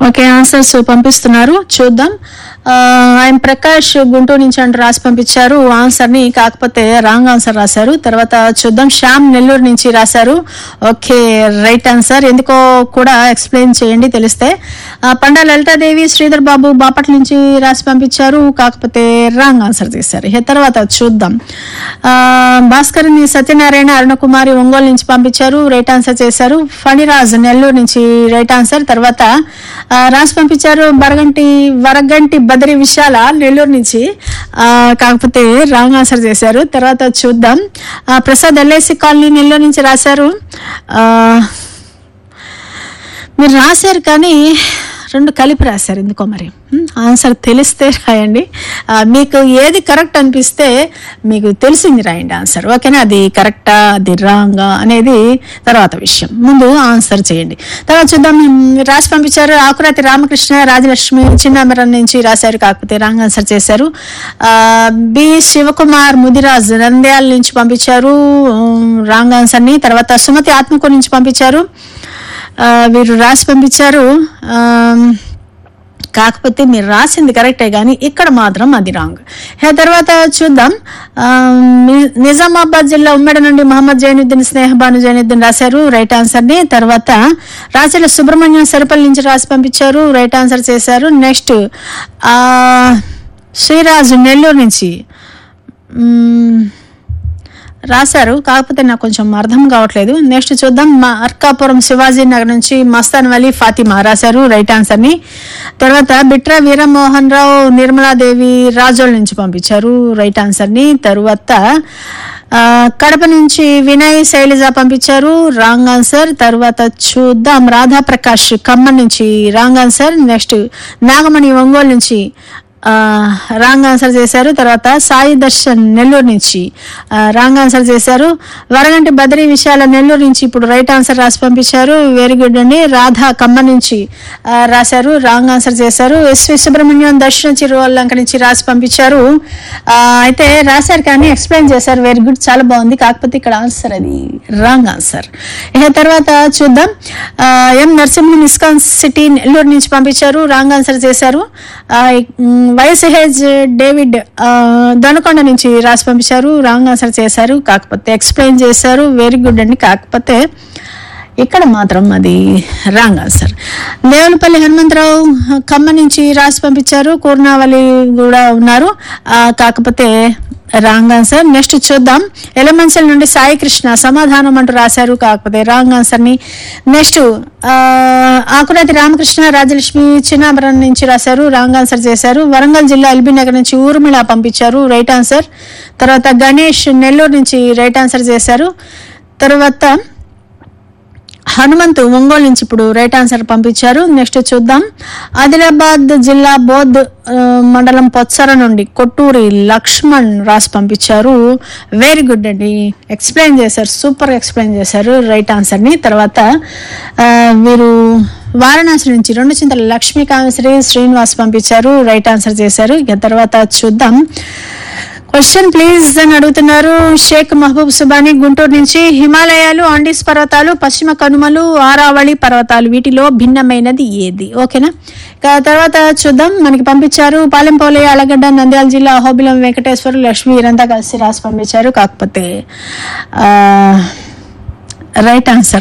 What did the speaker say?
okay answers పంపిస్తున్నారు చూద్దాం ఆయన ప్రకాష్ గుంటూరు నుంచి అంటూ రాసి పంపించారు ఆన్సర్ ని కాకపోతే రాంగ్ ఆన్సర్ రాశారు తర్వాత చూద్దాం శ్యామ్ నెల్లూరు నుంచి రాశారు ఓకే రైట్ ఆన్సర్ ఎందుకో కూడా ఎక్స్ప్లెయిన్ చేయండి తెలిస్తే ఆ, పండా లలితాదేవి శ్రీధర్ బాబు బాపట్ల నుంచి రాసి పంపించారు కాకపోతే రాంగ్ ఆన్సర్ చేశారు ఇక తర్వాత చూద్దాం ఆ, భాస్కర్ని సత్యనారాయణ అరుణకుమారి ఒంగోలు నుంచి పంపించారు రైట్ ఆన్సర్ చేశారు ఫణిరాజ్ నెల్లూరు నుంచి రైట్ ఆన్సర్ తర్వాత ఆ, రాసి పంపించారు బరగంటి వరగంటి బదరి విశాల నెల్లూరు నుంచి ఆ, కాకపోతే రాంగ్ ఆన్సర్ చేశారు తర్వాత చూద్దాం ఆ, ప్రసాద్ ఎల్ఐసి కాలనీ నెల్లూరు నుంచి రాశారు ఆ, మీరు రాశారు కానీ రెండు కలిపి రాశారు ఎందుకో మరి హ్మ్, ఆన్సర్ తెలిస్తే రాయండి ఆ, మీకు ఏది కరెక్ట్ అనిపిస్తే మీకు తెలిసింది రాయండి ఆన్సర్ ఓకేనా అది కరెక్టా అది రాంగా అనేది తర్వాత విషయం ముందు ఆన్సర్ చేయండి తర్వాత చూద్దాం హ్మ్, రాసి పంపించారు ఆకురాతి రామకృష్ణ రాజలక్ష్మి చిన్నమరం నుంచి రాశారు కాకపోతే రాంగ్ ఆన్సర్ చేశారు ఆ, బి శివకుమార్ ముదిరాజ్ నంద్యాల నుంచి పంపించారు ఉమ్, రాంగ్ ఆన్సర్ ని తర్వాత సుమతి ఆత్మకూరు నుంచి పంపించారు ఆ, వీరు రాసి పంపించారు ఆమ్, కాకపోతే మీరు రాసింది కరెక్టే కానీ ఇక్కడ మాత్రం అది రాంగ్ ఆ తర్వాత చూద్దాం ఆమ్, ని- నిజామాబాద్ జిల్లా ఉమ్మడి నుండి మహమ్మద్ జైనుద్దీన్ స్నేహబాను జైనుద్దీన్ రాశారు రైట్ ఆన్సర్ ని తర్వాత రాచల సుబ్రహ్మణ్యం సరిపల్లి నుంచి రాసి పంపించారు రైట్ ఆన్సర్ చేశారు నెక్స్ట్ ఆ, శ్రీరాజు నెల్లూరు నుంచి మ్మ్, రాశారు కాకపోతే నాకు కొంచెం అర్థం కావట్లేదు నెక్స్ట్ చూద్దాం మా అర్కాపురం శివాజీ నగర్ నుంచి మస్తాన్ వలీ ఫాతిమా రాశారు రైట్ ఆన్సర్ ని తర్వాత బిట్రా వీరమోహన్ రావు నిర్మలాదేవి రాజోల్ నుంచి పంపించారు రైట్ ఆన్సర్ ని తర్వాత ఆ, కడప నుంచి వినయ్ శైలజ పంపించారు రాంగ్ ఆన్సర్ తర్వాత చూద్దాం రాధా ప్రకాష్ ఖమ్మం నుంచి wrong answer next Nagamani Ongole నుంచి ఆ, రాంగ్ ఆన్సర్ చేశారు తర్వాత సాయి దర్శన్ నెల్లూరు నుంచి ఆ, రాంగ్ ఆన్సర్ చేశారు వరగంటి బద్రీ విశాల నెల్లూరు నుంచి ఇప్పుడు రైట్ ఆన్సర్ రాసి పంపించారు వెరీ గుడ్ అండి రాధా ఖమ్మం నుంచి ఆ, రాశారు రాంగ్ ఆన్సర్ చేశారు ఎస్వి సుబ్రహ్మణ్యం దర్శన చిరువల్లంక నుంచి రాసి పంపించారు ఆ, అయితే రాశారు కానీ ఎక్స్ప్లెయిన్ చేశారు వెరీ గుడ్ చాలా బాగుంది కాకపోతే ఇక్కడ ఆన్సర్ అది రాంగ్ ఆన్సర్ ఇక తర్వాత చూద్దాం ఆ, ఎం నరసింహన్ ఇస్కాన్ సిటీ నెల్లూరు నుంచి పంపించారు రాంగ్ ఆన్సర్ చేశారు ఆ, ఉమ్, వైఎస్ హెజ్ డేవిడ్ ఆ, దొనకొండ నుంచి రాసి పంపించారు రాంగ్ ఆన్సర్ చేశారు కాకపోతే ఎక్స్ప్లెయిన్ చేశారు వెరీ గుడ్ అండి కాకపోతే ఇక్కడ మాత్రం అది రాంగ్ ఆన్సర్ దేవులపల్లి హనుమంతరావు ఖమ్మం నుంచి రాసి పంపించారు కూర్నావలి కూడా ఉన్నారు ఆ, కాకపోతే రాంగ్ ఆన్సర్ నెక్స్ట్ చూద్దాం ఎలమంచల్ నుండి సాయి కృష్ణ సమాధానం అంటూ రాశారు కాకపోతే రాంగ్ ఆన్సర్ ని నెక్స్ట్ ఆకురాతి రామకృష్ణ రాజలక్ష్మి చిన్నాపురం నుంచి రాశారు రాంగ్ ఆన్సర్ చేశారు వరంగల్ జిల్లా ఎల్బీ నగర్ నుంచి ఊర్మిళ పంపించారు రైట్ ఆన్సర్ తర్వాత గణేష్ నెల్లూరు నుంచి రైట్ ఆన్సర్ చేశారు తర్వాత హనుమంతు ఒంగోలు నుంచి ఇప్పుడు రైట్ ఆన్సర్ పంపించారు నెక్స్ట్ చూద్దాం ఆదిలాబాద్ జిల్లా బోధ్ ఆ, మండలం పొత్సర నుండి కొట్టూరి లక్ష్మణ్ రాసి పంపించారు వెరీ గుడ్ అండి ఎక్స్ప్లెయిన్ చేశారు సూపర్ ఎక్స్ప్లెయిన్ చేశారు రైట్ ఆన్సర్ ని తర్వాత ఆ, వీరు వారణాసి నుంచి రెండు చింతల లక్ష్మీ కామేశ్వరి శ్రీనివాస్ పంపించారు రైట్ ఆన్సర్ చేశారు ఇక తర్వాత చూద్దాం క్వశ్చన్ ప్లీజ్ అని అడుగుతున్నారు షేక్ మహబూబ్ సుబాని గుంటూరు నుంచి హిమాలయాలు ఆండీస్ పర్వతాలు పశ్చిమ కనుమలు ఆరావళి పర్వతాలు వీటిలో భిన్నమైనది ఏది ఓకేనా ఇక తర్వాత చూద్దాం మనకి పంపించారు పాలెంపోలి అలగడ్డ నంద్యాల జిల్లా అహోబిలం వెంకటేశ్వర లక్ష్మి వీరంతా కలిసి రాసి పంపించారు కాకపోతే రైట్ ఆన్సర్